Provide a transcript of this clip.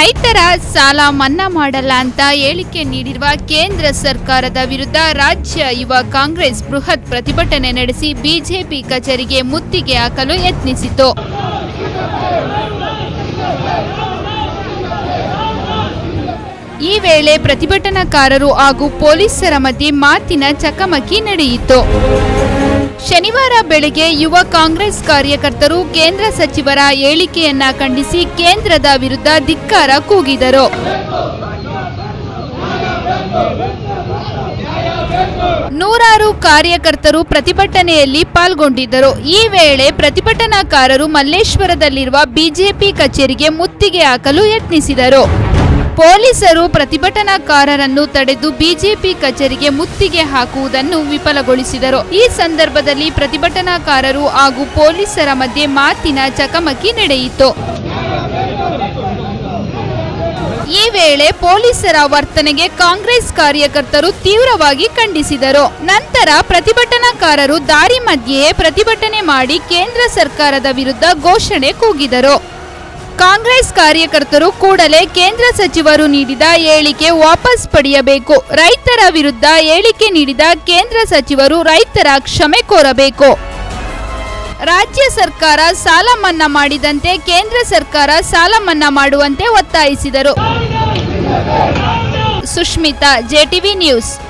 ರೈತರ ಸಾಲ ಮನ್ನಾ ಮಾಡಲ್ಲ ಅಂತ ಹೇಳಿಕೆ ನೀಡಿರುವ ಕೇಂದ್ರ ಸರ್ಕಾರದ ವಿರುದ್ಧ ರಾಜ್ಯ ಯುವ ಕಾಂಗ್ರೆಸ್ ಬೃಹತ್ ಪ್ರತಿಭಟನೆ ನಡೆಸಿ ಬಿಜೆಪಿ ಕಚೇರಿಗೆ ಮುತ್ತಿಗೆ ಹಾಕಲು ಯತ್ನಿಸಿತು ಈ ವೇಳೆ ಪ್ರತಿಭಟನಾಕಾರರು ಹಾಗೂ ಪೊಲೀಸರ ಮಧ್ಯೆ ಮಾತಿನ ಚಕಮಕಿ ನಡೆಯಿತು ಶನಿವಾರ ಬೆಳಗ್ಗೆ ಯುವ ಕಾಂಗ್ರೆಸ್ ಕಾರ್ಯಕರ್ತರು ಕೇಂದ್ರ ಸಚಿವರ ಹೇಳಿಕೆಯನ್ನ ಖಂಡಿಸಿ ಕೇಂದ್ರದ ವಿರುದ್ಧ ಧಿಕ್ಕಾರ ಕೂಗಿದರು ನೂರಾರು ಕಾರ್ಯಕರ್ತರು ಪ್ರತಿಭಟನೆಯಲ್ಲಿ ಪಾಲ್ಗೊಂಡಿದ್ದರು ಈ ವೇಳೆ ಪ್ರತಿಭಟನಾಕಾರರು ಮಲ್ಲೇಶ್ವರದಲ್ಲಿರುವ ಬಿಜೆಪಿ ಕಚೇರಿಗೆ ಮುತ್ತಿಗೆ ಹಾಕಲು ಯತ್ನಿಸಿದರು ಪೊಲೀಸರು ಪ್ರತಿಭಟನಾಕಾರರನ್ನು ತಡೆದು ಬಿಜೆಪಿ ಕಚೇರಿಗೆ ಮುತ್ತಿಗೆ ಹಾಕುವುದನ್ನು ವಿಫಲಗೊಳಿಸಿದರು ಈ ಸಂದರ್ಭದಲ್ಲಿ ಪ್ರತಿಭಟನಾಕಾರರು ಹಾಗೂ ಪೊಲೀಸರ ಮಧ್ಯೆ ಮಾತಿನ ಚಕಮಕಿ ನಡೆಯಿತು ಈ ವೇಳೆ ಪೊಲೀಸರ ವರ್ತನೆಗೆ ಕಾಂಗ್ರೆಸ್ ಕಾರ್ಯಕರ್ತರು ತೀವ್ರವಾಗಿ ಖಂಡಿಸಿದರು ನಂತರ ಪ್ರತಿಭಟನಾಕಾರರು ದಾರಿ ಮಧ್ಯೆಯೇ ಪ್ರತಿಭಟನೆ ಮಾಡಿ ಕೇಂದ್ರ ಸರ್ಕಾರದ ವಿರುದ್ಧ ಘೋಷಣೆ ಕೂಗಿದರು ಕಾಂಗ್ರೆಸ್ ಕಾರ್ಯಕರ್ತರು ಕೂಡಲೇ ಕೇಂದ್ರ ಸಚಿವರು ನೀಡಿದ ಹೇಳಿಕೆ ವಾಪಸ್ ಪಡೆಯಬೇಕು ರೈತರ ವಿರುದ್ಧ ಹೇಳಿಕೆ ನೀಡಿದ ಕೇಂದ್ರ ಸಚಿವರು ರೈತರ ಕ್ಷಮೆ ಕೋರಬೇಕು ರಾಜ್ಯ ಸರ್ಕಾರ ಸಾಲ ಮನ್ನಾ ಮಾಡಿದಂತೆ ಕೇಂದ್ರ ಸರ್ಕಾರ ಸಾಲ ಮನ್ನಾ ಮಾಡುವಂತೆ ಒತ್ತಾಯಿಸಿದರು ಸುಷ್ಮಿತಾ ಜೆಟಿವಿ ನ್ಯೂಸ್